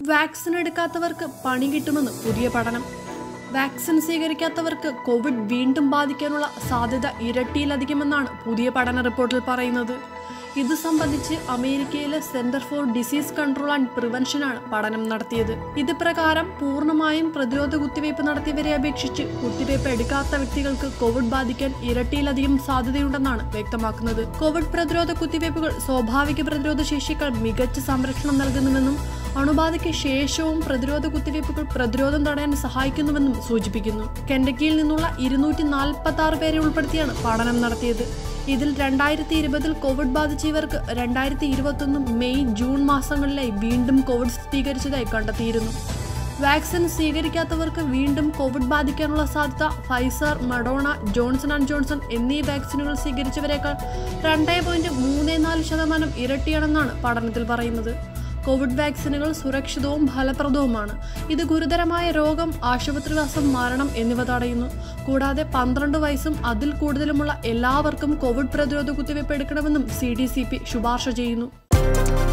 vaccine എടുക്കാത്തവർക്ക് പണി കിട്ടുമെന്ന് പുതിയ പഠനം വാക്സിൻ സ്വീകരിക്കാത്തവർക്ക് കോവിഡ് വീണ്ടും ബാധിക്കാനുള്ള സാധ്യത ഇരട്ടിയിലധികമെന്നാണ് പുതിയ പഠന റിപ്പോർട്ടിൽ പറയുന്നത് ഇത് സംബന്ധിച്ച് അമേരിക്കയിലെ centre for disease control and പ്രിവെൻഷനാണ് പഠനം നടത്തിയത് ഇത് പ്രകാരം പൂർണ്ണമായും പ്രതിരോധ കുത്തിവയ്പ് നടത്തിയവരെ അപേക്ഷിച്ച് കുത്തിവയ്പ് എടുക്കാത്ത വ്യക്തികൾക്ക് കോവിഡ് ബാധിക്കാൻ ഇരട്ടിയിലധികം സാധ്യതയുണ്ടെന്നാണ് വ്യക്തമാക്കുന്നത് കോവിഡ് പ്രതിരോധ കുത്തിവയ്പ്പുകൾ സ്വാഭാവിക പ്രതിരോധ ശേഷിയേക്കാൾ മികച്ച സംരക്ഷണം നൽകുന്നുവെന്നും അണുബാധയ്ക്ക് ശേഷവും പ്രതിരോധ കുത്തിവയ്പ്പുകൾ പ്രതിരോധം തടയാൻ സഹായിക്കുന്നുവെന്നും സൂചിപ്പിക്കുന്നു കെൻഡക്കിയിൽ നിന്നുള്ള ഇരുന്നൂറ്റി നാൽപ്പത്തി ആറ് പേരെ ഉൾപ്പെടുത്തിയാണ് പഠനം നടത്തിയത് ഇതിൽ രണ്ടായിരത്തി ഇരുപതിൽ കോവിഡ് ബാധിച്ച ഇവർക്ക് രണ്ടായിരത്തി ഇരുപത്തൊന്ന് മെയ് ജൂൺ മാസങ്ങളിലായി വീണ്ടും കോവിഡ് സ്ഥിരീകരിച്ചതായി കണ്ടെത്തിയിരുന്നു വാക്സിൻ സ്വീകരിക്കാത്തവർക്ക് വീണ്ടും കോവിഡ് ബാധിക്കാനുള്ള സാധ്യത Pfizer Moderna Johnson and Johnson എന്നീ വാക്സിനുകൾ സ്വീകരിച്ചവരെക്കാൾ രണ്ടേ പോയിന്റ് മൂന്ന് നാല് ശതമാനം ഇരട്ടിയാണെന്നാണ് പഠനത്തിൽ പറയുന്നത് കോവിഡ് വാക്സിനുകൾ സുരക്ഷിതവും ഫലപ്രദവുമാണ് ഇത് ഗുരുതരമായ രോഗം ആശുപത്രിവാസം മരണം എന്നിവ തടയുന്നു കൂടാതെ പന്ത്രണ്ട് വയസ്സും അതിൽ കൂടുതലുമുള്ള എല്ലാവർക്കും കോവിഡ് പ്രതിരോധ കുത്തിവയ്പ് എടുക്കണമെന്നും സി ശുപാർശ ചെയ്യുന്നു